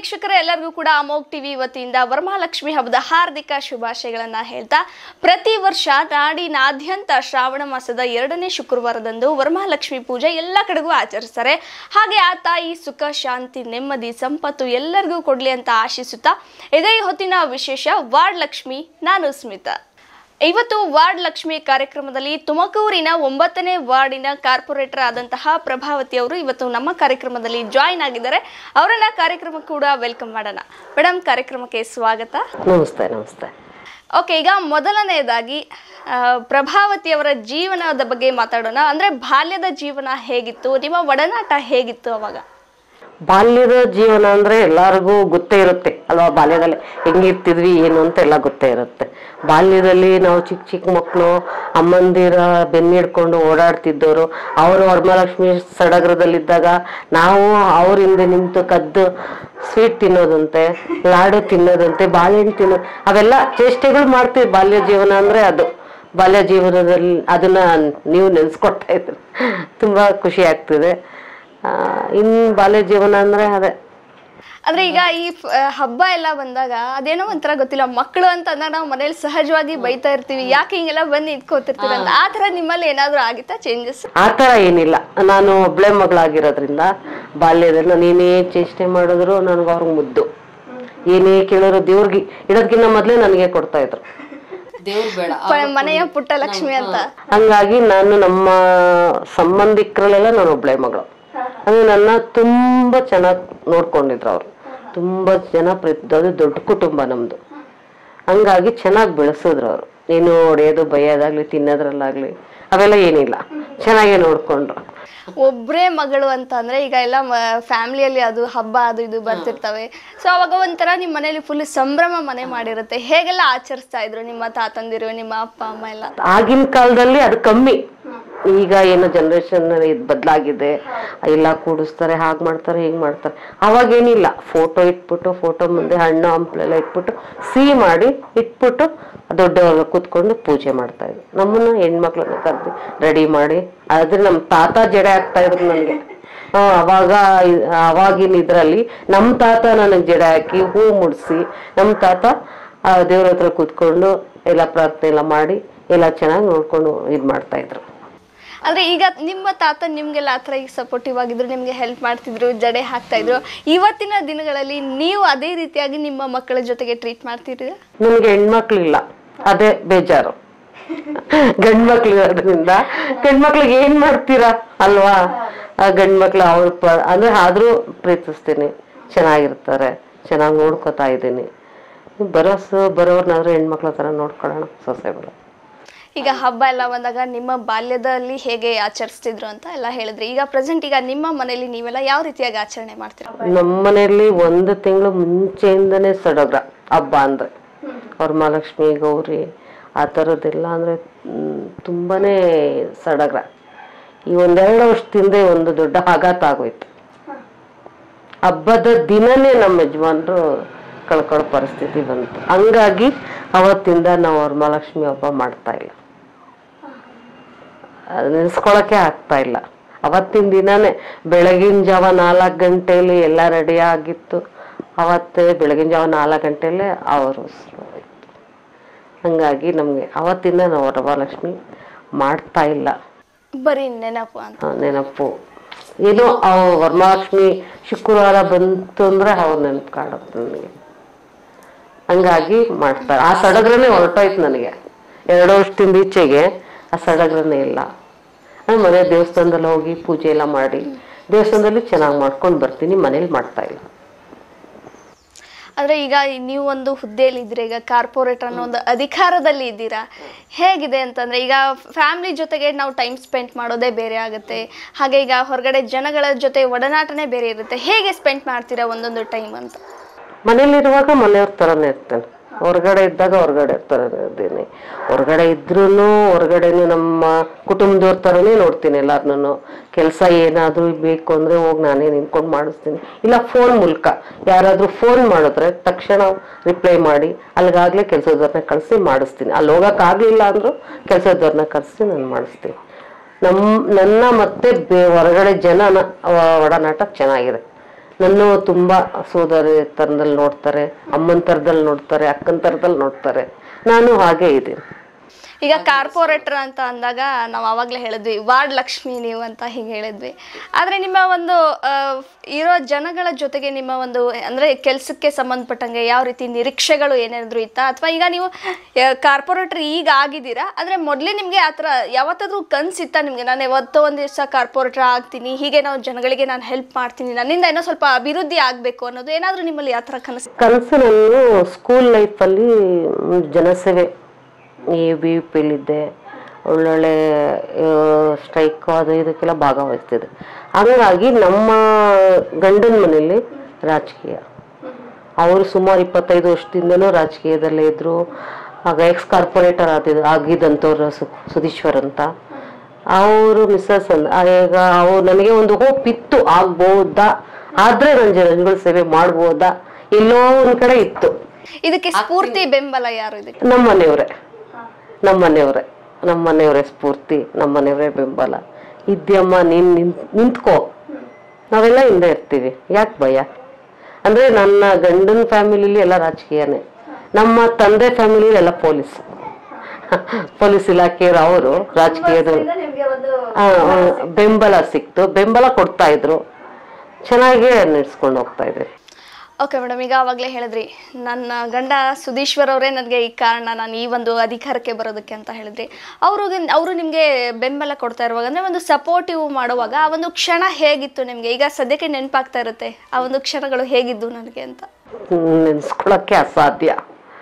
ವೀಕ್ಷಕರೇ ಎಲ್ಲರಿಗೂ ಕೂಡ ಅಮೋಗ್ ಟಿವಿ ವತಿಯಿಂದ ವರಮಹಾಲಕ್ಷ್ಮಿ ಹಬ್ಬದ ಹಾರ್ದಿಕ ಶುಭಾಶಯಗಳನ್ನ ಹೇಳ್ತಾ ಪ್ರತಿ ವರ್ಷ ನಾಡಿನಾದ್ಯಂತ ಶ್ರಾವಣ ಮಾಸದ ಎರಡನೇ ಶುಕ್ರವಾರದಂದು ವರಮಹಾಲಕ್ಷ್ಮಿ ಪೂಜೆ ಎಲ್ಲ ಕಡೆಗೂ ಆಚರಿಸ್ತಾರೆ ಹಾಗೆ ಆ ತಾಯಿ ಸುಖ ಶಾಂತಿ ನೆಮ್ಮದಿ ಸಂಪತ್ತು ಎಲ್ಲರಿಗೂ ಕೊಡ್ಲಿ ಅಂತ ಆಶಿಸುತ್ತಾ ಇದೇ ಹೊತ್ತಿನ ವಿಶೇಷ ವಾರ್ಡ್ ಲಕ್ಷ್ಮಿ ನಾನು ಸ್ಮಿತಾ ಇವತ್ತು ವಾರ್ಡ್ ಲಕ್ಷ್ಮಿ ಕಾರ್ಯಕ್ರಮದಲ್ಲಿ ತುಮಕೂರಿನ ಒಂಬತ್ತನೇ ವಾರ್ಡಿನ ಕಾರ್ಪೊರೇಟರ್ ಆದಂತಹ ಪ್ರಭಾವತಿ ಅವರು ಇವತ್ತು ನಮ್ಮ ಕಾರ್ಯಕ್ರಮದಲ್ಲಿ ಜಾಯಿನ್ ಆಗಿದ್ದಾರೆ ಅವರನ್ನ ಕಾರ್ಯಕ್ರಮ ಕೂಡ ವೆಲ್ಕಮ್ ಮಾಡೋಣ ಮೇಡಮ್ ಕಾರ್ಯಕ್ರಮಕ್ಕೆ ಸ್ವಾಗತ ನಮಸ್ತೆ ನಮಸ್ತೆ ಓಕೆ ಈಗ ಮೊದಲನೆಯದಾಗಿ ಆ, ಪ್ರಭಾವತಿ ಅವರ ಜೀವನದ ಬಗ್ಗೆ ಮಾತಾಡೋಣ ಅಂದ್ರೆ ಬಾಲ್ಯದ ಜೀವನ ಹೇಗಿತ್ತು ನಿಮ್ಮ ಒಡನಾಟ ಹೇಗಿತ್ತು ಅವಾಗ ಬಾಲ್ಯದ ಜೀವನ ಅಂದ್ರೆ ಎಲ್ಲರಿಗೂ ಗೊತ್ತೇ ಇರುತ್ತೆ ಅಲ್ವಾ ಬಾಲ್ಯದಲ್ಲಿ ಹೆಂಗಿರ್ತಿದ್ವಿ ಏನು ಅಂತ ಎಲ್ಲ ಗೊತ್ತೇ ಇರುತ್ತೆ ಬಾಲ್ಯದಲ್ಲಿ ನಾವು ಚಿಕ್ಕ ಚಿಕ್ಕ ಮಕ್ಕಳು ಅಮ್ಮಂದಿರ ಬೆನ್ನಿಡ್ಕೊಂಡು ಓಡಾಡ್ತಿದ್ದವರು ಅವರು ವರಮಹಾಲಕ್ಷ್ಮಿ ಸಡಗರದಲ್ಲಿದ್ದಾಗ ನಾವು ಅವ್ರ ಹಿಂದೆ ನಿಂತು ಕದ್ದು ಸ್ವೀಟ್ ತಿನ್ನೋದಂತೆ ಲಾಡು ತಿನ್ನೋದಂತೆ ಬಾಳೆಹಣ್ಣು ತಿನ್ನೋದು ಅವೆಲ್ಲ ಚೇಷ್ಟೆಗಳು ಮಾಡ್ತೀವಿ ಬಾಲ್ಯ ಜೀವನ ಅಂದ್ರೆ ಅದು ಬಾಲ್ಯ ಜೀವನದಲ್ಲಿ ಅದನ್ನ ನೀವು ನೆನ್ಸ್ಕೊಡ್ತಾ ಇದ್ರಿ ತುಂಬಾ ಖುಷಿ ಆಗ್ತಿದೆ ಆ, ಇನ್ ಬಾಲ್ಯ ಜೀವನ ಅಂದ್ರೆ ಅದೇ ಅಂದ್ರೆ ಈಗ ಈ ಫ- ಹಬ್ಬ ಎಲ್ಲ ಬಂದಾಗ ಅದೇನೋ ಒಂಥರ ಗೊತ್ತಿಲ್ಲ ಮಕ್ಕಳು ಅಂತ ಅಂದಾಗ ನಾವು ಮನೇಲಿ ಸಹಜವಾಗಿ ಬೈತಾ ಇರ್ತೀವಿ ಯಾಕೆ ಹಿಂಗೆಲ್ಲ ಬಂದು ಇದ್ಕೋತಿರ್ತೀರ ಅಂತ ಆ ತರ ನಿಮ್ಮಲ್ಲಿ ಏನಾದ್ರೂ ಆಗಿತ್ತಾ ಚೇಂಜಸ್ ಆ ಥರ ಏನಿಲ್ಲ ನಾನು ಒಬ್ಳೆ ಮಗಳಾಗಿರೋದ್ರಿಂದ ಬಾಲ್ಯದಲ್ಲಿ ನಾನು ಏನೇ ಚೇಷ್ಟೆ ಮಾಡಿದ್ರು ನನಗೆ ಅವ್ರಿಗೆ ಮುದ್ದು ಏನೇ ಕೇಳಿದ್ರು ದೇವ್ರಿಗೆ ಇಡೋದ್ಕಿಂತ ಮೊದಲೇ ನನಗೆ ಕೊಡ್ತಾ ಇದ್ರು ದೇವ್ರು ಬೇಡ ಮನೆಯ ಪುಟ್ಟ ಲಕ್ಷ್ಮಿ ಅಂತ ಹಂಗಾಗಿ ನಾನು ನಮ್ಮ ಸಂಬಂಧಿಕರಲ್ಲೆಲ್ಲ ನಾನು ಒಬ್ಳೆ ಮಗಳು ಅಂದ್ರೆ ನನ್ನ ತುಂಬಾ ಚೆನ್ನಾಗಿ ನೋಡ್ಕೊಂಡಿದ್ರು ಅವ್ರು ತುಂಬಾ ಜನ ಪ್ರೀತಿ ಅದು ದೊಡ್ಡ ಕುಟುಂಬ ನಮ್ದು ಹಂಗಾಗಿ ಚೆನ್ನಾಗಿ ಬೆಳೆಸಿದ್ರು ಅವರು ಏನು ಹೊಡೆಯೋದು ಬೈಯೋದಾಗ್ಲಿ ತಿನ್ನೋದ್ರಲ್ಲಾಗ್ಲಿ ಅವೆಲ್ಲ ಏನಿಲ್ಲ ಚೆನ್ನಾಗೇ ನೋಡ್ಕೊಂಡ್ರು ಒಬ್ರೇ ಮಗಳು ಅಂತ ಅಂದ್ರೆ ಈಗ ಎಲ್ಲ ಫ್ಯಾಮಿಲಿಯಲ್ಲಿ ಅದು ಹಬ್ಬ ಅದು ಇದು ಬರ್ತಿರ್ತವೆ ಸೊ ಅವಾಗ ಒಂಥರ ನಿಮ್ಮ ಮನೇಲಿ ಫುಲ್ ಸಂಭ್ರಮ ಮನೆ ಮಾಡಿರುತ್ತೆ ಹೇಗೆಲ್ಲ ಆಚರಿಸ್ತಾ ಇದ್ರು ನಿಮ್ಮ ತಾತಂದಿರು ನಿಮ್ಮ ಅಪ್ಪ ಅಮ್ಮ ಎಲ್ಲ ಆಗಿನ ಕಾಲದಲ್ಲಿ ಅದು ಕಮ್ಮಿ ಈಗ ಏನು ಜನರೇಷನ್ ಇದು ಬದಲಾಗಿದೆ ಎಲ್ಲ ಕೂಡಿಸ್ತಾರೆ ಹಾಗೆ ಮಾಡ್ತಾರೆ ಹೀಗೆ ಮಾಡ್ತಾರೆ ಅವಾಗೇನಿಲ್ಲ ಫೋಟೋ ಇಟ್ಬಿಟ್ಟು ಫೋಟೋ ಮುಂದೆ ಹಣ್ಣು ಹಂಪ್ಲೆಲ್ಲ ಇಟ್ಬಿಟ್ಟು ಸಿಹಿ ಮಾಡಿ ಇಟ್ಬಿಟ್ಟು ದೊಡ್ಡವರು ಕೂತ್ಕೊಂಡು ಪೂಜೆ ಮಾಡ್ತಾ ಇದ್ರು ನಮ್ಮನ್ನ ಹೆಣ್ಮಕ್ಳನ್ನ ಕರೆದು ರೆಡಿ ಮಾಡಿ ಆದ್ರೆ ನಮ್ಮ ತಾತ ಜಡೆ ಆಗ್ತಾ ಇದ್ರು ನನಗೆ ಅವಾಗ ಇ- ಅವಾಗಿನ ಇದ್ರಲ್ಲಿ ನಮ್ಮ ತಾತ ನನಗೆ ಜಡೆ ಹಾಕಿ ಹೂ ಮುಡಿಸಿ ನಮ್ಮ ತಾತ ಆ ದೇವ್ರ ಹತ್ರ ಕೂತ್ಕೊಂಡು ಎಲ್ಲ ಪ್ರಾರ್ಥನೆ ಎಲ್ಲ ಮಾಡಿ ಎಲ್ಲ ಚೆನ್ನಾಗಿ ನೋಡ್ಕೊಂಡು ಇದು ಮಾಡ್ತಾ ಇದ್ರು ಅಂದ್ರೆ ಈಗ ನಿಮ್ಮ ತಾತ ನಿಮ್ಗೆಲ್ಲ ಆತರ ಈಗ ಸಪೋರ್ಟಿವ್ ಆಗಿದ್ರು ನಿಮ್ಗೆ ಹೆಲ್ಪ್ ಮಾಡ್ತಿದ್ರು ಜಡೆ ಹಾಕ್ತಾ ಇದ್ರು ಇವತ್ತಿನ ದಿನಗಳಲ್ಲಿ ನೀವು ಅದೇ ರೀತಿಯಾಗಿ ನಿಮ್ಮ ಮಕ್ಕಳ ಜೊತೆಗೆ ಟ್ರೀಟ್ ಮಾಡ್ತಿದ್ದೀರಾ ನನಗೆ ಹೆಣ್ಮಕ್ಳಿಲ್ಲ ಅದೇ ಬೇಜಾರು ಗಂಡ್ಮಕ್ಳು ಇರೋದ್ರಿಂದ ಗಂಡ್ಮಕ್ಳಿಗೆ ಏನ್ ಮಾಡ್ತೀರಾ ಅಲ್ವಾ ಆ ಗಂಡ್ಮಕ್ಳು ಅವ್ರ ಪ ಅಂದ್ರೆ ಆದ್ರೂ ಪ್ರೀತಿಸ್ತೀನಿ ಚೆನ್ನಾಗಿರ್ತಾರೆ ಚೆನ್ನಾಗಿ ನೋಡ್ಕೊತಾ ಇದ್ದೀನಿ ಬರೋಸು ಬರೋರ್ನಾದ್ರೂ ಹೆಣ್ಮಕ್ಳ ಥರ ನೋಡ್ಕೊಳ್ಳೋಣ ಸೊಸೆಗಳು ಈಗ ಹಬ್ಬ ಎಲ್ಲ ಬಂದಾಗ ನಿಮ್ಮ ಬಾಲ್ಯದಲ್ಲಿ ಹೇಗೆ ಆಚರಿಸ್ತಿದ್ರು ಅಂತ ಎಲ್ಲ ಹೇಳಿದ್ರಿ ಈಗ ಪ್ರೆಸೆಂಟ್ ಈಗ ನಿಮ್ಮ ಮನೇಲಿ ನೀವೆಲ್ಲ ಯಾವ ರೀತಿಯಾಗಿ ಆಚರಣೆ ಮಾಡ್ತೀರಾ ನಮ್ಮ ಮನೆಯಲ್ಲಿ ಒಂದು ತಿಂಗಳು ಮುಂಚೆಯಿಂದನೇ ಸಡಗ್ರ ಹಬ್ಬ ಅಂದ್ರೆ ವರಮಹಾಲಕ್ಷ್ಮಿ ಗೌರಿ ಆ ಥರದ್ದೆಲ್ಲ ಅಂದರೆ ತುಂಬಾನೇ ಸಡಗ್ರ ಈ ಒಂದೆರಡು ವರ್ಷದಿಂದ ಒಂದು ದೊಡ್ಡ ಆಘಾತ ಆಗೋಯ್ತು ಹಬ್ಬದ ದಿನನೇ ನಮ್ಮ ಯಜಮಾನ್ರು ಕಳ್ಕೊಳ್ಳೋ ಪರಿಸ್ಥಿತಿ ಬಂತು ಹಂಗಾಗಿ ಅವತ್ತಿಂದ ನಾವು ವರಮಹಾಲಕ್ಷ್ಮಿ ಹಬ್ಬ ಮಾಡ್ತಾ ಇಲ್ಲ ಅದು ನೆನೆಸ್ಕೊಳಕ್ಕೆ ಆಗ್ತಾ ಇಲ್ಲ ಅವತ್ತಿನ ದಿನನೇ ಬೆಳಗಿನ ಜಾವ ನಾಲ್ಕು ಗಂಟೆಯಲ್ಲಿ ಎಲ್ಲ ರೆಡಿ ಆಗಿತ್ತು ಅವತ್ತೇ ಬೆಳಗಿನ ಜಾವ ನಾಲ್ಕು ಗಂಟೆಯಲ್ಲೇ ಅವರು ಇತ್ತು ಹಂಗಾಗಿ ನಮಗೆ ಅವತ್ತಿಂದ ನಾವು ವರಮಹಾಲಕ್ಷ್ಮಿ ಮಾಡ್ತಾ ಇಲ್ಲ ಬರೀ ನೆನಪು ಅಂತ ಆ, ನೆನಪು ಏನೋ ಆ ವರಮಹಾಲಕ್ಷ್ಮಿ ಶುಕ್ರವಾರ ಬಂತು ಅಂದ್ರೆ ಅವ್ರ ನೆನಪು ಕಾಡುತ್ತೆ ನನಗೆ ಹಂಗಾಗಿ ಮಾಡ್ತಾರೆ ಆ ಸಡಗರನೇ ಹೊರಟೋಯ್ತು ನನಗೆ ಎರಡು ವರ್ಷದಿಂದ ಈಚೆಗೆ ಆ ಸಡಗರನೇ ಇಲ್ಲ ನಾನು ಮನೆ ದೇವಸ್ಥಾನದಲ್ಲಿ ಹೋಗಿ ಪೂಜೆ ಎಲ್ಲ ಮಾಡಿ ದೇವಸ್ಥಾನದಲ್ಲಿ ಚೆನ್ನಾಗಿ ಮಾಡ್ಕೊಂಡು ಬರ್ತೀನಿ ಮನೇಲಿ ಮಾಡ್ತಾ ಇಲ್ಲ ಅಂದ್ರೆ ಈಗ ನೀವು ಒಂದು ಹುದ್ದೆಯಲ್ಲಿ ಇದ್ದೀರಾ ಈಗ ಕಾರ್ಪೊರೇಟರ್ ಅನ್ನೋ ಒಂದು ಅಧಿಕಾರದಲ್ಲಿ ಇದ್ದೀರಾ ಹೇಗಿದೆ ಅಂತಂದ್ರೆ ಈಗ ಫ್ಯಾಮಿಲಿ ಜೊತೆಗೆ ನಾವು ಟೈಮ್ ಸ್ಪೆಂಡ್ ಮಾಡೋದೇ ಬೇರೆ ಆಗುತ್ತೆ ಹಾಗೆ ಈಗ ಹೊರಗಡೆ ಜನಗಳ ಜೊತೆ ಒಡನಾಟನೇ ಬೇರೆ ಇರುತ್ತೆ ಹೇಗೆ ಸ್ಪೆಂಡ್ ಮಾಡ್ತೀರಾ ಒಂದೊಂದು ಟೈಮ್ ಅಂತ ಮನೇಲಿರುವಾಗ ಮನೆಯವ್ರ ಥರನೇ ಇರ್ತೇನೆ ಹೊರಗಡೆ ಇದ್ದಾಗ ಹೊರಗಡೆ ಥರನೇ ಇದ್ದೀನಿ ಹೊರಗಡೆ ಇದ್ರೂ ಹೊರಗಡೆನೂ ನಮ್ಮ ಕುಟುಂಬದವ್ರ ಥರನೇ ನೋಡ್ತೀನಿ ಎಲ್ಲಾರನ್ನೂ ಕೆಲಸ ಏನಾದರೂ ಬೇಕು ಅಂದರೆ ಹೋಗಿ ನಾನೇ ನಿಂತ್ಕೊಂಡು ಮಾಡಿಸ್ತೀನಿ ಇಲ್ಲ ಫೋನ್ ಮೂಲಕ ಯಾರಾದರೂ ಫೋನ್ ಮಾಡಿದ್ರೆ ತಕ್ಷಣ ರಿಪ್ಲೈ ಮಾಡಿ ಅಲ್ಲಿಗಾಗಲೇ ಕೆಲಸದವ್ರನ್ನ ಕಳಿಸಿ ಮಾಡಿಸ್ತೀನಿ ಅಲ್ಲಿ ಹೋಗೋಕ್ಕಾಗಲಿಲ್ಲ ಅಂದರೂ ಕೆಲಸದವ್ರನ್ನ ಕರೆಸಿ ನಾನು ಮಾಡಿಸ್ತೀನಿ ನಮ್ಮ ನನ್ನ ಮತ್ತೆ ಬೇ ಹೊರಗಡೆ ಜನನ ಒಡನಾಟ ಚೆನ್ನಾಗಿದೆ ನನ್ನ ತುಂಬಾ ಸೋದರಿ ತರದಲ್ಲಿ ನೋಡ್ತಾರೆ ಅಮ್ಮನ ತರದಲ್ಲಿ ನೋಡ್ತಾರೆ ಅಕ್ಕನ ತರದಲ್ಲಿ ನೋಡ್ತಾರೆ ನಾನು ಹಾಗೆ ಇದ್ದೀನಿ ಈಗ ಕಾರ್ಪೊರೇಟರ್ ಅಂತ ಅಂದಾಗ ನಾವು ಅವಾಗಲೇ ಹೇಳಿದ್ವಿ ವಾರ್ಡ್ ಲಕ್ಷ್ಮಿ ನೀವು ಅಂತ ಹೀಗೆ ಹೇಳಿದ್ವಿ ಆದರೆ ನಿಮ್ಮ ಒಂದು ಆ, ಇರೋ ಜನಗಳ ಜೊತೆಗೆ ನಿಮ್ಮ ಒಂದು ಅಂದರೆ ಕೆಲಸಕ್ಕೆ ಸಂಬಂಧಪಟ್ಟಂಗೆ ಯಾವ ರೀತಿ ನಿರೀಕ್ಷೆಗಳು ಏನಾದ್ರು ಇತ್ತಾ ಅಥವಾ ಈಗ ನೀವು ಕಾರ್ಪೊರೇಟರ್ ಈಗ ಆಗಿದ್ದೀರಾ ಆದರೆ ಮೊದಲೇ ನಿಮಗೆ ಆ ಥರ ಯಾವತ್ತಾದ್ರೂ ಕನಸಿತ್ತಾ ನಿಮಗೆ ನಾನು ಯಾವತ್ತೋ ಒಂದು ದಿವಸ ಕಾರ್ಪೊರೇಟರ್ ಆಗ್ತೀನಿ ಹೀಗೆ ನಾವು ಜನಗಳಿಗೆ ನಾನು ಹೆಲ್ಪ್ ಮಾಡ್ತೀನಿ ನನ್ನಿಂದ ಏನೋ ಸ್ವಲ್ಪ ಅಭಿವೃದ್ಧಿ ಆಗಬೇಕು ಅನ್ನೋದು ಏನಾದರೂ ನಿಮ್ಮಲ್ಲಿ ಆ ಥರ ಕನಸು ಕನಸು ನಾನು ಸ್ಕೂಲ್ ಲೈಫಲ್ಲಿ ಜನಸೇವೆ ಈ ಬಿ ಯು ಪಿಲಿದ್ದೆ ಒಳ್ಳೊಳ್ಳೆ ಸ್ಟ್ರೈಕ್ ಅದು ಇದಕ್ಕೆಲ್ಲ ಭಾಗವಹಿಸ್ತಿದ್ದೆ ಹಂಗಾಗಿ ನಮ್ಮ ಗಂಡನ ಮನೆಯಲ್ಲಿ ರಾಜಕೀಯ ಅವರು ಸುಮಾರು ಇಪ್ಪತ್ತೈದು ವರ್ಷದಿಂದನೂ ರಾಜಕೀಯದಲ್ಲೇ ಇದ್ರು ಆಗ ಎಕ್ಸ್ ಕಾರ್ಪೊರೇಟರ್ ಆದಿದ್ ಆಗಿದ್ದಂಥವ್ರು ಸು ಸುಧೀಶ್ವರ್ ಅಂತ ಅವರು ಮಿಸ್ಸಸ್ ಅಂದ ಈಗ ಅವ್ರು ನನಗೆ ಒಂದು ಹೋಪ್ ಇತ್ತು ಆಗ್ಬೋದಾ ಆದ್ರೆ ನಾನು ಜನಗಳ ಸೇವೆ ಮಾಡ್ಬೋದಾ ಎಲ್ಲೋ ಒಂದ್ ಕಡೆ ಇತ್ತು ಇದಕ್ಕೆ ಸ್ಫೂರ್ತಿ ಬೆಂಬಲ ಯಾರು ಇದಕ್ಕೆ ನಮ್ಮ ಮನೆಯವರೇ ನಮ್ಮ ಮನೆಯವರೇ ನಮ್ಮ ಮನೆಯವರೇ ಸ್ಫೂರ್ತಿ ನಮ್ಮ ಮನೆಯವರೇ ಬೆಂಬಲ ಇದ್ಯಮ್ಮ ನೀನ್ ನಿಂತ್ ನಿಂತ್ಕೋ ನಾವೆಲ್ಲ ಹಿಂದೆ ಇರ್ತೀವಿ ಯಾಕೆ ಭಯ ಅಂದ್ರೆ ನನ್ನ ಗಂಡನ ಫ್ಯಾಮಿಲಿಲಿ ಎಲ್ಲ ರಾಜಕೀಯನೇ ನಮ್ಮ ತಂದೆ ಫ್ಯಾಮಿಲಿ ಎಲ್ಲ ಪೊಲೀಸ್ ಪೊಲೀಸ್ ಇಲಾಖೆಯವರು ಅವರು ರಾಜಕೀಯದ ಆ, ಆ, ಬೆಂಬಲ ಸಿಕ್ತು ಬೆಂಬಲ ಕೊಡ್ತಾ ಇದ್ರು ಚೆನ್ನಾಗೇ ನಡೆಸ್ಕೊಂಡು ಹೋಗ್ತಾ ಇದ್ವಿ ಓಕೆ ಮೇಡಮ್ ಈಗ ಆವಾಗಲೇ ಹೇಳಿದ್ರಿ ನನ್ನ ಗಂಡ ಸುಧೀಶ್ವರ್ ಅವರೇ ನನಗೆ ಈ ಕಾರಣ ನಾನು ಈ ಒಂದು ಅಧಿಕಾರಕ್ಕೆ ಬರೋದಕ್ಕೆ ಅಂತ ಹೇಳಿದ್ರಿ ಅವರು ಅವರು ನಿಮಗೆ ಬೆಂಬಲ ಕೊಡ್ತಾ ಇರುವಾಗ ಅಂದರೆ ಒಂದು ಸಪೋರ್ಟಿವ್ ಮಾಡುವಾಗ ಆ ಒಂದು ಕ್ಷಣ ಹೇಗಿತ್ತು ನಿಮಗೆ ಈಗ ಸದ್ಯಕ್ಕೆ ನೆನಪಾಗ್ತಾ ಇರುತ್ತೆ ಆ ಒಂದು ಕ್ಷಣಗಳು ಹೇಗಿದ್ದು ನನಗೆ ಅಂತ ನೆನೆಸ್ಕೊಳಕ್ಕೆ ಅಸಾಧ್ಯ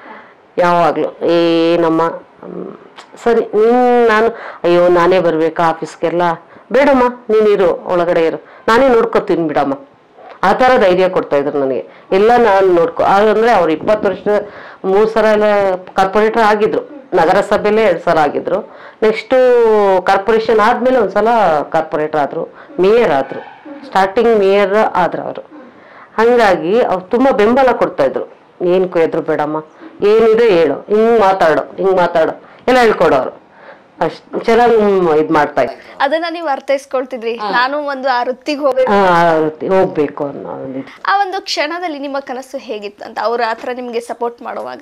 ಯಾವಾಗಲೂ ಏನಮ್ಮ ಹ್ಮ್, ಸರಿ ನೀನು ನಾನು ಅಯ್ಯೋ ನಾನೇ ಬರ್ಬೇಕಾ ಆಫೀಸ್ಗೆಲ್ಲ ಬೇಡಮ್ಮ ನೀನಿರು ಒಳಗಡೆ ಇರು ನಾನೇ ನೋಡ್ಕೊತೀನಿ ಬಿಡಮ್ಮ ಆ ಥರ ಧೈರ್ಯ ಕೊಡ್ತಾ ಇದ್ರು ನನಗೆ ಎಲ್ಲ ನಾನು ನೋಡ್ಕೊ ಅಂದರೆ ಅವ್ರು ಇಪ್ಪತ್ತು ವರ್ಷ ಮೂರು ಸಲ ಎಲ್ಲ ಕಾರ್ಪೊರೇಟರ್ ಆಗಿದ್ರು ನಗರಸಭೆಯಲ್ಲೇ ಎರಡು ಸಲ ಆಗಿದ್ರು ನೆಕ್ಸ್ಟು ಕಾರ್ಪೊರೇಷನ್ ಆದಮೇಲೆ ಒಂದ್ಸಲ ಕಾರ್ಪೊರೇಟರ್ ಆದರು ಮೇಯರ್ ಆದರು ಸ್ಟಾರ್ಟಿಂಗ್ ಮೇಯರ್ ಆದ್ರು ಅವರು ಹಂಗಾಗಿ ಅವ್ರು ತುಂಬ ಬೆಂಬಲ ಕೊಡ್ತಾ ಇದ್ರು ಏನು ಎದ್ರು ಬೇಡಮ್ಮ ಏನಿದೆ ಹೇಳು ಹಿಂಗ್ ಮಾತಾಡು ಹಿಂಗ್ ಮಾತಾಡು ಎಲ್ಲ ಹೇಳ್ಕೊಡೋರು ಅಷ್ಟು ಚೆನ್ನಾಗಿ ಇದು ಮಾಡ್ತಾ ಇದ್ರು ಅದನ್ನ ನೀವು ಅರ್ಥೈಸ್ಕೊಳ್ತಿದ್ರಿ ನಾನು ಒಂದು ಆ ವೃತ್ತಿಗೆ ಹೋಗ್ಬೇಕು ಆ, ಆ ರೀತಿ ಹೋಗ್ಬೇಕು ಅನ್ನೋ ಒಂದು ಇದು. ಆ ಒಂದು ಕ್ಷಣದಲ್ಲಿ ನಿಮ್ಮ ಕನಸು ಹೇಗಿತ್ತು ಅಂತ ಅವ್ರು ಆ ಥರ ನಿಮಗೆ ಸಪೋರ್ಟ್ ಮಾಡುವಾಗ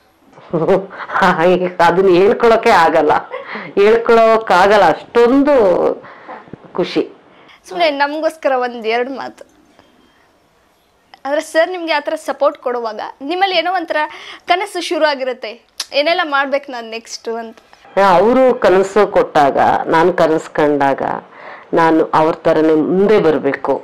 ಈಗ ಅದನ್ನ ಹೇಳ್ಕೊಳಕ್ಕೆ ಆಗಲ್ಲ ಹೇಳ್ಕೊಳಕ್ಕಾಗಲ್ಲ ಅಷ್ಟೊಂದು ಖುಷಿ ಸುಮ್ಮನೆ ನಮಗೋಸ್ಕರ ಒಂದು ಎರಡು ಮಾತು ಆದರೆ ಸರ್ ನಿಮಗೆ ಆ ಥರ ಸಪೋರ್ಟ್ ಕೊಡುವಾಗ ನಿಮ್ಮಲ್ಲಿ ಏನೋ ಒಂಥರ ಕನಸು ಶುರು ಆಗಿರುತ್ತೆ ಏನೆಲ್ಲ ಮಾಡ್ಬೇಕು ನಾನು ನೆಕ್ಸ್ಟು ಅಂತ ಅವರು ಕನಸು ಕೊಟ್ಟಾಗ ನಾನು ಕನಸು ಕಂಡಾಗ ನಾನು ಅವ್ರ ಥರನೇ ಮುಂದೆ ಬರಬೇಕು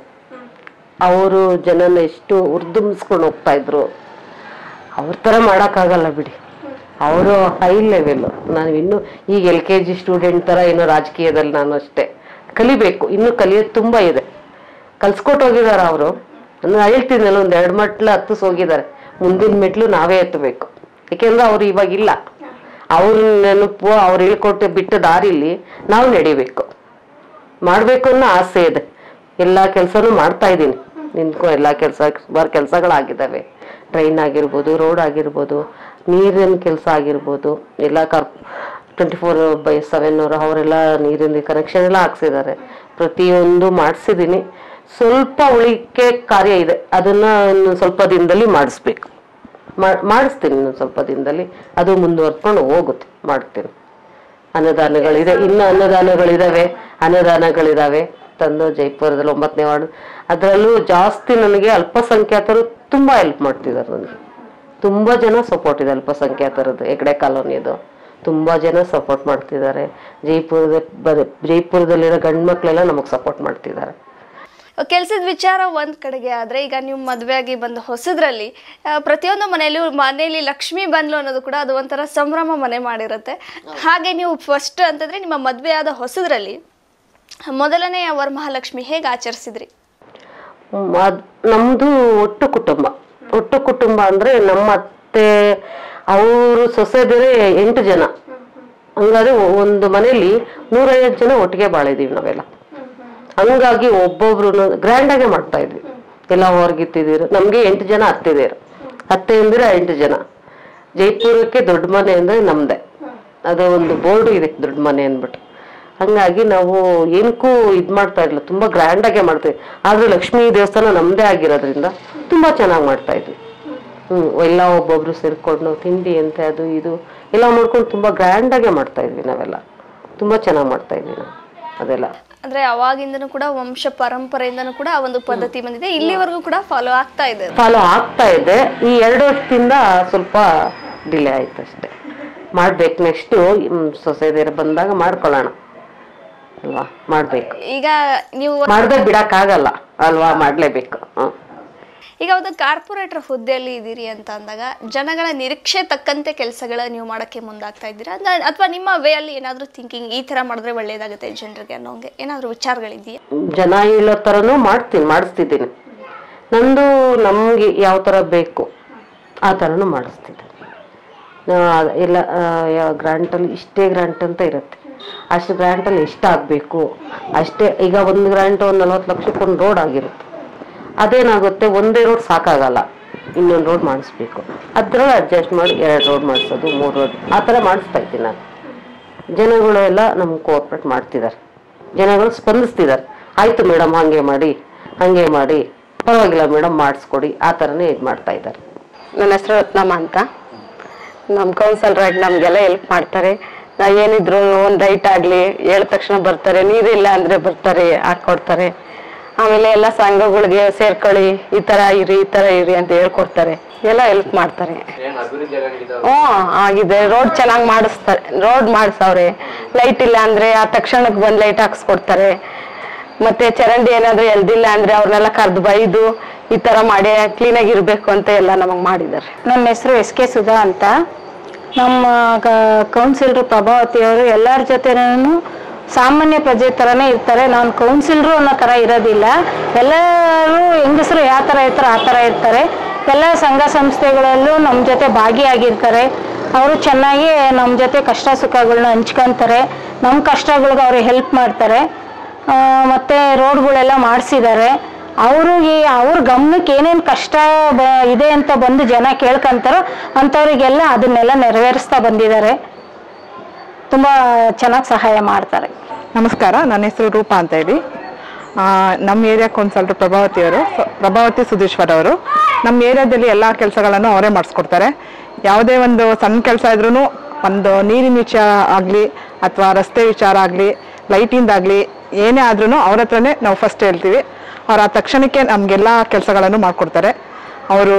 ಅವರು ಜನನ ಎಷ್ಟು ಉರ್ದುಂಬಿಸ್ಕೊಂಡು ಹೋಗ್ತಾ ಇದ್ರು ಅವ್ರ ಥರ ಮಾಡೋಕ್ಕಾಗಲ್ಲ ಬಿಡಿ ಅವರು ಹೈ ಲೆವೆಲ್ ನಾನು ಇನ್ನು ಈಗ ಎಲ್ ಕೆ ಜಿ ಸ್ಟೂಡೆಂಟ್ ಥರ ಏನೋ ರಾಜಕೀಯದಲ್ಲಿ ನಾನು ಅಷ್ಟೇ ಕಲಿಬೇಕು ಇನ್ನೂ ಕಲಿಯೋದು ತುಂಬ ಇದೆ ಕಲ್ಸ್ಕೊಟ್ಟು ಹೋಗಿದ್ದಾರೆ ಅವರು ನಾನು ಹೇಳ್ತೀನಲ್ಲ ಒಂದು ಎರಡು ಮೆಟ್ಲು ಹತ್ತಿಸ್ ಹೋಗಿದ್ದಾರೆ ಮುಂದಿನ ಮೆಟ್ಲು ನಾವೇ ಎತ್ತಬೇಕು ಏಕೆಂದ್ರೆ ಅವ್ರು ಇವಾಗಿಲ್ಲ ಅವ್ರ ನೆನಪು ಅವ್ರು ಹೇಳ್ಕೊಟ್ಟು ಬಿಟ್ಟ ದಾರಿಲಿ ನಾವು ನಡಿಬೇಕು ಮಾಡಬೇಕು ಅನ್ನೋ ಆಸೆ ಇದೆ ಎಲ್ಲ ಕೆಲಸನೂ ಮಾಡ್ತಾ ಇದ್ದೀನಿ ನಿನ್ಕೋ ಎಲ್ಲ ಕೆಲಸ ಸುಮಾರು ಕೆಲಸಗಳಾಗಿದ್ದಾವೆ ಟ್ರೈನ್ ಆಗಿರ್ಬೋದು ರೋಡ್ ಆಗಿರ್ಬೋದು ನೀರಿನ ಕೆಲಸ ಆಗಿರ್ಬೋದು ಎಲ್ಲ car twenty four by seven ಅವರು ಅವರೆಲ್ಲ ನೀರಿನ ಕನೆಕ್ಷನ್ ಎಲ್ಲ ಹಾಕ್ಸಿದ್ದಾರೆ ಪ್ರತಿಯೊಂದು ಮಾಡಿಸಿದ್ದೀನಿ ಸ್ವಲ್ಪ ಉಳಿಕೆ ಕಾರ್ಯ ಇದೆ ಅದನ್ನ ಇನ್ನು ಸ್ವಲ್ಪ ದಿನದಲ್ಲಿ ಮಾಡಿಸ್ಬೇಕು ಮಾ- ಮಾಡಿಸ್ತೀನಿ ಇನ್ನೊಂದು ಸ್ವಲ್ಪ ದಿನದಲ್ಲಿ ಅದು ಮುಂದುವರ್ಸ್ಕೊಂಡು ಹೋಗುತ್ತೆ ಮಾಡ್ತೀನಿ ಅನ್ನದಾನಗಳಿದೆ ಇನ್ನು ಅನ್ನದಾನಗಳಿದಾವೆ ಅನ್ನದಾನಗಳಿದಾವೆ ತಂದು ಜೈಪುರದಲ್ಲಿ ಒಂಬತ್ತನೇ ವಾರ್ಡ್ ಅದರಲ್ಲೂ ಜಾಸ್ತಿ ನನಗೆ ಅಲ್ಪಸಂಖ್ಯಾತರು ತುಂಬಾ ಹೆಲ್ಪ್ ಮಾಡ್ತಿದ್ದಾರೆ ನನಗೆ ತುಂಬಾ ಜನ ಸಪೋರ್ಟ್ ಇದೆ ಅಲ್ಪಸಂಖ್ಯಾತರದ್ದು ಹೆಗ್ಡೆ ಕಾಲೋನಿದು ತುಂಬಾ ಜನ ಸಪೋರ್ಟ್ ಮಾಡ್ತಿದ್ದಾರೆ ಜೈಪುರದ ಬದ- ಜೈಪುರದಲ್ಲಿರೋ ಗಂಡು ಮಕ್ಕಳೆಲ್ಲ ನಮಗೆ ಸಪೋರ್ಟ್ ಮಾಡ್ತಿದ್ದಾರೆ ಕೆಲಸದ ವಿಚಾರ ಒಂದ್ ಕಡೆಗೆ ಆದ್ರೆ ಈಗ ನೀವು ಮದುವೆ ಆಗಿ ಬಂದ ಹೊಸದ್ರಲ್ಲಿ ಆ, ಪ್ರತಿಯೊಂದು ಮನೆಯಲ್ಲೂ ಮನೆಯಲ್ಲಿ ಲಕ್ಷ್ಮಿ ಬಂದ್ಲು ಅನ್ನೋದು ಕೂಡ ಅದು ಒಂಥರ ಸಂಭ್ರಮ ಮನೆ ಮಾಡಿರುತ್ತೆ ಹಾಗೆ ನೀವು ಫಸ್ಟ್ ಅಂತಂದ್ರೆ ನಿಮ್ಮ ಮದುವೆ ಆದ ಹೊಸದ್ರಲ್ಲಿ ಮೊದಲನೆಯ ವರಮಹಾಲಕ್ಷ್ಮಿ ಹೇಗೆ ಆಚರಿಸಿದ್ರಿ ಹ್ಮ್, ಅದ್ ನಮ್ದು ಒಟ್ಟು ಕುಟುಂಬ ಒಟ್ಟು ಕುಟುಂಬ ಅಂದ್ರೆ ನಮ್ಮ ಅತ್ತೆ ಅವರು ಸೊಸೆ ಬೇರೆ ಎಂಟು ಜನ ಹಂಗಾದ್ರೆ ಒ- ಒಂದು ಮನೆಯಲ್ಲಿ ನೂರೈವತ್ತು ಜನ ಒಟ್ಟಿಗೆ ಬಾಳಿದೀವಿ ನಾವೆಲ್ಲ ಹಂಗಾಗಿ ಒಬ್ಬೊಬ್ರು ಗ್ರ್ಯಾಂಡ್ ಆಗೇ ಮಾಡ್ತಾ ಇದ್ವಿ ಎಲ್ಲ ಹೊರಗಿತ್ತಿದ್ದೀರು ನಮ್ಗೆ ಎಂಟು ಜನ ಅತ್ತಿದ್ದೀರು ಅತ್ತೆ ಅಂದ್ರೆ ಎಂಟು ಜನ ಜೈಪುರಕ್ಕೆ ದೊಡ್ಡ ಮನೆ ಅಂದ್ರೆ ನಮ್ದೆ ಅದು ಒಂದು ಬೋರ್ಡು ಇದೆ ದೊಡ್ಡ ಮನೆ ಅಂದ್ಬಿಟ್ಟು ಹಂಗಾಗಿ ನಾವು ಏನಕ್ಕೂ ಇದ್ ಮಾಡ್ತಾ ಇರ್ಲಿಲ್ಲ ತುಂಬಾ ಗ್ರ್ಯಾಂಡ್ ಆಗೇ ಮಾಡ್ತೀವಿ ಆದ್ರೆ ಲಕ್ಷ್ಮೀ ದೇವಸ್ಥಾನ ನಮ್ದೇ ಆಗಿರೋದ್ರಿಂದ ತುಂಬಾ ಚೆನ್ನಾಗಿ ಮಾಡ್ತಾ ಇದ್ವಿ ಹ್ಮ್ ಎಲ್ಲ ಒಬ್ಬೊಬ್ರು ಸೇರ್ಕೊಂಡು ನಾವು ತಿಂಡಿ ಅಂತೆ ಅದು ಇದು ಎಲ್ಲ ಮಾಡ್ಕೊಂಡು ತುಂಬಾ ಗ್ರ್ಯಾಂಡ್ ಆಗೇ ಮಾಡ್ತಾ ಇದ್ವಿ ನಾವೆಲ್ಲ ತುಂಬಾ ಚೆನ್ನಾಗಿ ಮಾಡ್ತಾ ಇದ್ವಿ ನಾವು ಅದೆಲ್ಲ ಅಂದ್ರೆ ಅವಾಗಿಂದನೂ ಕೂಡ ವಂಶ ಪರಂಪರೆಯಿಂದನೂ ಕೂಡ ಆ ಒಂದು ಪದ್ಧತಿ ಬಂದಿದೆ ಇಲ್ಲಿವರೆಗೂ ಕೂಡ ಫಾಲೋ ಆಗ್ತಾ ಇದೆ ಫಾಲೋ ಆಗ್ತಾ ಇದೆ ಈ ಎರಡು ವರ್ಷದಿಂದ ಸ್ವಲ್ಪ ಡಿಲೇ ಆಯ್ತು ಅಷ್ಟೇ ಮಾಡ್ಬೇಕು ನೆಕ್ಸ್ಟು ಸೊಸೈಟಿಯರು ಬಂದಾಗ ಮಾಡ್ಕೊಳ್ಳೋಣ ಅಲ್ವಾ ಮಾಡ್ಬೇಕು ಈಗ ನೀವು ಮಾಡ್ದೆ ಬಿಡಕ್ಕಾಗಲ್ಲ ಅಲ್ವಾ ಮಾಡ್ಲೇಬೇಕು ಹ್ಮ್. ಈಗ ಒಂದು ಕಾರ್ಪೊರೇಟರ್ ಹುದ್ದೆಯಲ್ಲಿ ಇದ್ದೀರಿ ಅಂತ ಅಂದಾಗ ಜನಗಳ ನಿರೀಕ್ಷೆ ತಕ್ಕಂತೆ ಕೆಲಸಗಳ ನೀವು ಮಾಡಕ್ಕೆ ಮುಂದಾಗ್ತಾ ಇದ್ದೀರಾ ಅಥವಾ ನಿಮ್ಮ ವೇ ಅಲ್ಲಿ ಏನಾದ್ರೂ ಥಿಂಕಿಂಗ್ ಈ ತರ ಮಾಡಿದ್ರೆ ಒಳ್ಳೇದಾಗುತ್ತೆ ಜನರಿಗೆ ಅನ್ನೋಂಗೆ ಏನಾದ್ರೂ ವಿಚಾರಗಳಿದೆಯಾ ಜನ ಹೇಳೋ ಥರನೂ ಮಾಡ್ತೀನಿ ಮಾಡಿಸ್ತಿದ್ದೀನಿ ನಂದು ನಮಗೆ ಯಾವ ಥರ ಬೇಕು ಆ ಥರನೂ ಮಾಡಿಸ್ತಿದ್ದೀನಿ ಆ, ಎಲ್ಲ ಗ್ರಾಂಟಲ್ಲಿ ಇಷ್ಟೇ ಗ್ರಾಂಟ್ ಅಂತ ಇರುತ್ತೆ ಅಷ್ಟು ಗ್ರಾಂಟಲ್ಲಿ ಎಷ್ಟು ಆಗಬೇಕು ಅಷ್ಟೇ ಈಗ ಒಂದು ಗ್ರಾಂಟ್ ಒಂದು ನಲ್ವತ್ತು ಲಕ್ಷಕ್ಕೆ ಒಂದು ರೋಡ್ ಆಗಿರುತ್ತೆ ಅದೇನಾಗುತ್ತೆ ಒಂದೇ ರೋಡ್ ಸಾಕಾಗಲ್ಲ ಇನ್ನೊಂದು ರೋಡ್ ಮಾಡಿಸ್ಬೇಕು ಅದ್ರಲ್ಲಿ ಅಡ್ಜಸ್ಟ್ ಮಾಡಿ ಎರಡು ರೋಡ್ ಮಾಡಿಸೋದು ಮೂರು ರೋಡ್ ಆ ಥರ ಮಾಡಿಸ್ತಾ ಇದ್ದೀನಿ ನಾನು ಜನಗಳು ಎಲ್ಲ ನಮ್ಗೆ ಕೋಆಪ್ರೇಟ್ ಮಾಡ್ತಿದ್ದಾರೆ ಜನಗಳು ಸ್ಪಂದಿಸ್ತಿದ್ದಾರೆ ಆಯ್ತು ಮೇಡಮ್ ಹಾಗೆ ಮಾಡಿ ಹಾಗೆ ಮಾಡಿ ಪರವಾಗಿಲ್ಲ ಮೇಡಮ್ ಮಾಡಿಸ್ಕೊಡಿ ಆ ಥರನೇ ಇದು ಮಾಡ್ತಾ ಇದ್ದಾರೆ ನನ್ನ ಹೆಸರು ರತ್ನಮ್ಮ ಅಂತ ನಮ್ಮ ಕೌನ್ಸಲರ್ ನಮಗೆಲ್ಲ ಹೆಲ್ಪ್ ಮಾಡ್ತಾರೆ ನಾ ಏನಿದ್ರು ಒಂದು ರೈಟ್ ಆಗಲಿ ಹೇಳಿದ ತಕ್ಷಣ ಬರ್ತಾರೆ ನೀರಿಲ್ಲ ಅಂದರೆ ಬರ್ತಾರೆ ಹಾಕ್ಕೊಡ್ತಾರೆ ಆಮೇಲೆ ಎಲ್ಲ ಸಂಘಗಳಿಗೆ ಸೇರ್ಕೊಳ್ಳಿ ಈ ಥರ ಇರಿ ಈ ಥರ ಇರಿ ಅಂತ ಹೇಳ್ಕೊಡ್ತಾರೆ ಎಲ್ಲ ಹೆಲ್ಪ್ ಮಾಡ್ತಾರೆ ಹ್ಞೂ ಆಗಿದೆ ರೋಡ್ ಚೆನ್ನಾಗಿ ಮಾಡಿಸ್ತಾರೆ ರೋಡ್ ಮಾಡಿಸವ್ರೆ ಲೈಟ್ ಇಲ್ಲ ಅಂದರೆ ಆ ತಕ್ಷಣಕ್ಕೆ ಬಂದು ಲೈಟ್ ಹಾಕ್ಸ್ಕೊಡ್ತಾರೆ ಮತ್ತೆ ಚರಂಡಿ ಏನಾದ್ರು ಎಲ್ದಿಲ್ಲ ಅಂದ್ರೆ ಅವ್ರನ್ನೆಲ್ಲ ಕರೆದು ಬೈದು ಈ ತರ ಮಾಡಿ ಕ್ಲೀನಾಗಿ ಇರಬೇಕು ಅಂತ ಎಲ್ಲ ನಮಗೆ ಮಾಡಿದ್ದಾರೆ ನನ್ನ ಹೆಸರು ಎಸ್ ಕೆ ಸುಧಾ ಅಂತ ನಮ್ಮ ಕೌನ್ಸಿಲರ್ ಪ್ರಭಾವತಿಯವರು ಎಲ್ಲರ ಜೊತೆನೂ ಸಾಮಾನ್ಯ ಪ್ರಜೆ ಥರನೇ ಇರ್ತಾರೆ ನಾನು ಕೌನ್ಸಿಲರು ಅನ್ನೋ ಥರ ಇರೋದಿಲ್ಲ ಎಲ್ಲರೂ ಹೆಂಗಸರು ಯಾವ ಥರ ಇರ್ತಾರೆ ಆ ಥರ ಇರ್ತಾರೆ ಎಲ್ಲ ಸಂಘ ಸಂಸ್ಥೆಗಳಲ್ಲೂ ನಮ್ಮ ಜೊತೆ ಭಾಗಿಯಾಗಿರ್ತಾರೆ ಅವರು ಚೆನ್ನಾಗಿ ನಮ್ಮ ಜೊತೆ ಕಷ್ಟ ಸುಖಗಳನ್ನ ಹಂಚ್ಕೊಂತಾರೆ ನಮ್ಮ ಕಷ್ಟಗಳಿಗೆ ಅವರು ಹೆಲ್ಪ್ ಮಾಡ್ತಾರೆ ಆ, ಮತ್ತೆ ರೋಡ್ಗಳೆಲ್ಲ ಮಾಡಿಸಿದ್ದಾರೆ ಅವರು ಈ ಅವ್ರ ಗಮನಕ್ಕೆ ಏನೇನು ಕಷ್ಟ ಬ ಇದೆ ಅಂತ ಬಂದು ಜನ ಕೇಳ್ಕೊಂತಾರೋ ಅಂಥವ್ರಿಗೆಲ್ಲ ಅದನ್ನೆಲ್ಲ ನೆರವೇರಿಸ್ತಾ ಬಂದಿದ್ದಾರೆ ತುಂಬ ಚೆನ್ನಾಗಿ ಸಹಾಯ ಮಾಡ್ತಾರೆ ನಮಸ್ಕಾರ ನನ್ನ ಹೆಸರು ರೂಪಾ ಅಂತ ಹೇಳಿ ಆ, ನಮ್ಮ ಏರಿಯಾ ಕೌನ್ಸಲ್ಟರ್ ಪ್ರಭಾವತಿಯವರು ಸ- ಪ್ರಭಾವತಿ ಸುಧೀಶ್ವರ್ ಅವರು ನಮ್ಮ ಏರಿಯಾದಲ್ಲಿ ಎಲ್ಲ ಕೆಲಸಗಳನ್ನು ಅವರೇ ಮಾಡಿಸ್ಕೊಡ್ತಾರೆ ಯಾವುದೇ ಒಂದು ಸಣ್ಣ ಕೆಲಸ ಇದ್ರೂ ಒಂದು ನೀರಿನ ವಿಚಾರ ಆಗಲಿ ಅಥವಾ ರಸ್ತೆ ವಿಚಾರ ಆಗಲಿ ಲೈಟಿಂದಾಗಲಿ ಏನೇ ಆದ್ರೂ ಅವ್ರ ಹತ್ರನೇ ನಾವು ಫಸ್ಟ್ ಹೇಳ್ತೀವಿ ಅವ್ರು ಆ ತಕ್ಷಣಕ್ಕೆ ನಮಗೆಲ್ಲ ಕೆಲಸಗಳನ್ನು ಮಾಡಿಕೊಡ್ತಾರೆ ಅವರು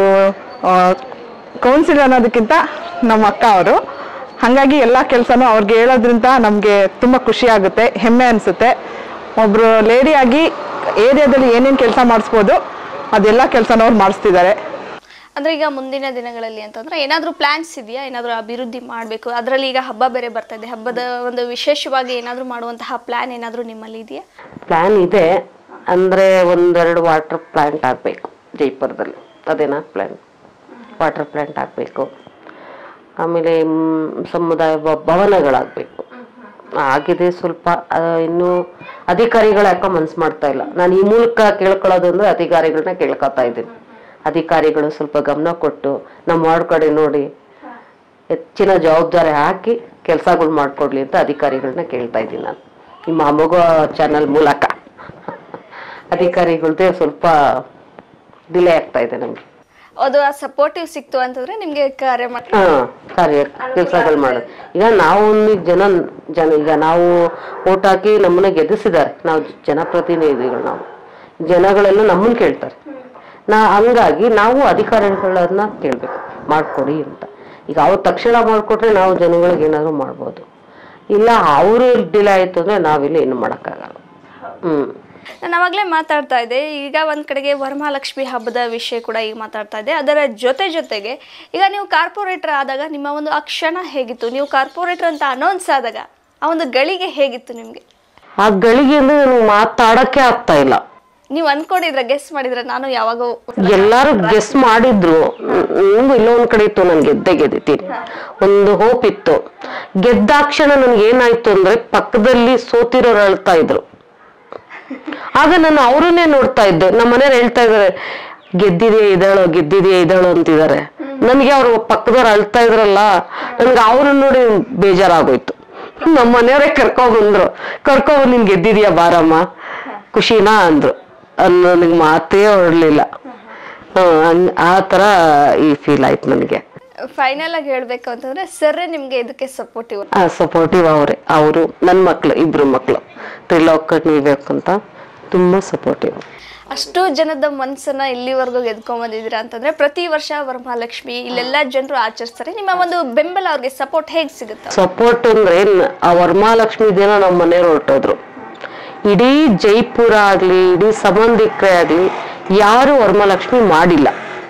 ಕೌನ್ಸಿಲ್ ಅನ್ನೋದಕ್ಕಿಂತ ನಮ್ಮ ಅಕ್ಕ ಅವರು ಹಾಗಾಗಿ ಎಲ್ಲ ಕೆಲಸನೂ ಅವ್ರಿಗೆ ಹೇಳೋದ್ರಿಂದ ನಮಗೆ ತುಂಬ ಖುಷಿ ಆಗುತ್ತೆ ಹೆಮ್ಮೆ ಅನಿಸುತ್ತೆ ಒಬ್ಬರು ಲೇಡಿಯಾಗಿ ಏರಿಯಾದಲ್ಲಿ ಏನೇನು ಕೆಲಸ ಮಾಡಿಸ್ಬೋದು ಅದೆಲ್ಲ ಕೆಲಸನೂ ಅವ್ರು ಮಾಡಿಸ್ತಿದ್ದಾರೆ ಅಂದ್ರೆ ಈಗ ಮುಂದಿನ ದಿನಗಳಲ್ಲಿ ಅಂತಂದ್ರೆ ಏನಾದ್ರೂ ಪ್ಲಾನ್ಸ್ ಇದೆಯಾ ಏನಾದ್ರೂ ಅಭಿವೃದ್ಧಿ ಮಾಡಬೇಕು ಅದರಲ್ಲಿ ಈಗ ಹಬ್ಬ ಬೇರೆ ಬರ್ತಾ ಇದೆ ಹಬ್ಬದ ಒಂದು ವಿಶೇಷವಾಗಿ ಏನಾದ್ರೂ ಮಾಡುವಂತಹ ಪ್ಲಾನ್ ಏನಾದ್ರೂ ನಿಮ್ಮಲ್ಲಿ ಇದೆಯಾ ಪ್ಲ್ಯಾನ್ ಇದೆ ಅಂದರೆ ಒಂದೆರಡು ವಾಟರ್ ಪ್ಲ್ಯಾಂಟ್ ಆಗಬೇಕು ಜೈಪುರದಲ್ಲಿ ಅದೇನಾ ಪ್ಲ್ಯಾನ್ ವಾಟರ್ ಪ್ಲ್ಯಾಂಟ್ ಆಗಬೇಕು ಆಮೇಲೆ ಮ್, ಸಮುದಾಯ ಭ- ಭವನಗಳಾಗಬೇಕು ಆಗಿದೆ ಸ್ವಲ್ಪ ಆ, ಇನ್ನು ಅಧಿಕಾರಿಗಳು ಯಾಕೋ ಮನ್ಸು ಮಾಡ್ತಾ ಇಲ್ಲ ನಾನು ಈ ಮೂಲಕ ಕೇಳ್ಕೊಳ್ಳೋದು ಅಂದ್ರೆ ಅಧಿಕಾರಿಗಳನ್ನ ಕೇಳ್ಕೊತಾ ಇದ್ದೀನಿ ಅಧಿಕಾರಿಗಳು ಸ್ವಲ್ಪ ಗಮನ ಕೊಟ್ಟು ನಮ್ಮ ವಾರ್ಡ್ ಕಡೆ ನೋಡಿ ಹೆಚ್ಚಿನ ಜವಾಬ್ದಾರಿ ಹಾಕಿ ಕೆಲಸಗಳು ಮಾಡ್ಕೊಡ್ಲಿ ಅಂತ ಅಧಿಕಾರಿಗಳನ್ನ ಕೇಳ್ತಾ ಇದ್ದೀನಿ ನಾನು ನಿಮ್ಮ ಅಮೋಘ ಚಾನಲ್ ಮೂಲಕ ಅಧಿಕಾರಿಗಳ್ದೇ ಸ್ವಲ್ಪ ಡಿಲೇ ಆಗ್ತಾ ಇದೆ ನಮ್ಗೆ ಅದು ಆ ಸಪೋರ್ಟಿವ್ ಸಿಕ್ತು ಅಂತಂದ್ರೆ ನಿಮ್ಗೆ ಕಾರ್ಯ ಮಾಡಿ ಹಾ ಕಾರ್ಯ ಕೆಲಸಗಳು ಮಾಡೋದು ಈಗ ನಾವು ಒಂದು ಜನ ಜನ ಈಗ ನಾವು ಓಟ್ ಹಾಕಿ ನಮ್ಮನ್ನ ಗೆಲ್ಲಿಸಿದ್ದಾರೆ ನಾವು ಜನಪ್ರತಿನಿಧಿಗಳು ನಾವು ಜನಗಳೆಲ್ಲ ನಮ್ಮನ್ನ ಕೇಳ್ತಾರೆ ನಾ ಹಂಗಾಗಿ ನಾವು ಅಧಿಕಾರಿಗಳನ್ನ ಕೇಳ್ಬೇಕು ಮಾಡ್ಕೊಡಿ ಅಂತ ಈಗ ಅವ್ರು ತಕ್ಷಣ ಮಾಡಿಕೊಟ್ರೆ ನಾವು ಜನಗಳಿಗೆ ಏನಾದ್ರು ಮಾಡ್ಬೋದು ಇಲ್ಲ ಅವರು ಡಿಲೇ ಆಯ್ತು ಅಂದ್ರೆ ನಾವಿಲ್ಲಿ ಏನು ಮಾಡೋಕ್ಕಾಗಲ್ಲ ಹ್ಮ್ ನಾನು ಅವಾಗಲೇ ಮಾತಾಡ್ತಾ ಇದ್ದೆ ಈಗ ಒಂದ್ ಕಡೆಗೆ ವರಮಹಾಲಕ್ಷ್ಮಿ ಹಬ್ಬದ ವಿಷಯ ಕೂಡ ಈಗ ಮಾತಾಡ್ತಾ ಇದ್ದೆ ಅದರ ಜೊತೆ ಜೊತೆಗೆ ಈಗ ನೀವು ಕಾರ್ಪೊರೇಟರ್ ಆದಾಗ ನಿಮ್ಮ ಒಂದು ಆ ಕ್ಷಣ ಹೇಗಿತ್ತು ನೀವು ಕಾರ್ಪೊರೇಟರ್ ಅಂತ ಅನೌನ್ಸ್ ಆದಾಗ ಆ ಒಂದು ಗಳಿಗೆ ಹೇಗಿತ್ತು ನಿಮ್ಗೆ ಆ ಗಳಿಗೆ ಅಂದ್ರೆ ನನಗೆ ಮಾತಾಡಕ್ಕೆ ಆಗ್ತಾ ಇಲ್ಲ ನೀವು ಅನ್ಕೊಂಡಿದ್ರ ಗೆಸ್ ಮಾಡಿದ್ರೆ ನಾನು ಯಾವಾಗ ಎಲ್ಲಾರು ಗೆಸ್ ಮಾಡಿದ್ರು ನಂಗೂ ಇಲ್ಲೋ ಒಂದ್ ಕಡೆ ಇತ್ತು ನಾನು ಗೆದ್ದೆ ಗೆದ್ದಿದ್ದೀನಿ ಒಂದು ಹೋಪ್ ಇತ್ತು ಗೆದ್ದಾಕ್ಷಣ ನನ್ಗೆ ಏನಾಯ್ತು ಅಂದ್ರೆ ಪಕ್ಕದಲ್ಲಿ ಸೋತಿರೋರು ಅಳ್ತಾ ಇದ್ರು ಆಗ ನಾನು ಅವರನ್ನೇ ನೋಡ್ತಾ ಇದ್ದೆ ನಮ್ಮ ಮನೆಯವ್ರು ಹೇಳ್ತಾ ಇದಾರೆ ಗೆದ್ದಿದೆಯಾ ಇದ್ದಾಳೋ ಗೆದ್ದಿದೆಯಾ ಇದ್ದಾಳೋ ಅಂತಿದ್ದಾರೆ ನನಗೆ ಅವ್ರು ಪಕ್ಕದವ್ರು ಅಳ್ತಾ ಇದ್ರಲ್ಲ ನನ್ಗೆ ಅವ್ರನ್ನ ನೋಡಿ ಬೇಜಾರಾಗೋಯ್ತು ನಮ್ಮ ಮನೆಯವರೇ ಕರ್ಕೊ ಬಂದ್ರು ಕರ್ಕೊ ಬಂದು ನಿನ್ ಗೆದ್ದಿದ್ಯಾ ಬಾರಮ್ಮ ಖುಷಿನಾ ಅಂದ್ರು ಅಲ್ಲಿ ನನಗೆ ಮಾತೇ ಹೊರಡ್ಲಿಲ್ಲ ಹ್ಮ್ ಆ ತರ ಈ ಫೀಲ್ ಆಯ್ತು ನನಗೆ ಫೈನಲ್ ಆಗಿ ಹೇಳ್ಬೇಕು ಅಂತಂದ್ರೆ ಸರ್ ನಿಮ್ಗೆ ಇದಕ್ಕೆ ಸಪೋರ್ಟಿವ್ ಸಪೋರ್ಟಿವ್ ಅವರೇ ಅವರು ನನ್ನ ಮಕ್ಳು ಇಬ್ರು ಮಕ್ಳು ತ್ರಿಲೋಕ ನೀಬೇಕಂತ ತುಂಬಾ ಸಪೋರ್ಟಿವ್ ಅಷ್ಟು ಜನದ ಮನಸ್ಸನ್ನ ಇಲ್ಲಿವರೆಗೂ ಗೆದ್ಕೊಂಡ್ ಬಂದಿದ್ದೀರಾ ಅಂತಂದ್ರೆ ಪ್ರತಿ ವರ್ಷ ವರಮಹಾಲಕ್ಷ್ಮಿ ಇಲ್ಲೆಲ್ಲ ಜನರು ಆಚರಿಸ್ತಾರೆ ನಿಮ್ಮ ಒಂದು ಬೆಂಬಲ ಅವ್ರಿಗೆ ಸಪೋರ್ಟ್ ಹೇಗ್ ಸಿಗುತ್ತೆ ಸಪೋರ್ಟ್ ಅಂದ್ರೆ ನ- ಆ ವರಮಹಾಲಕ್ಷ್ಮಿ ದಿನ ನಮ್ಮ ಮನೆಯವ್ರು ಹೊರಟೋದ್ರು ಇಡೀ ಜೈಪುರ ಆಗ್ಲಿ ಇಡೀ ಸಂಬಂಧಿಕರೇ ಆಗ್ಲಿ ಯಾರು ವರಮಹಾಲಕ್ಷ್ಮಿ ಮಾಡಿಲ್ಲ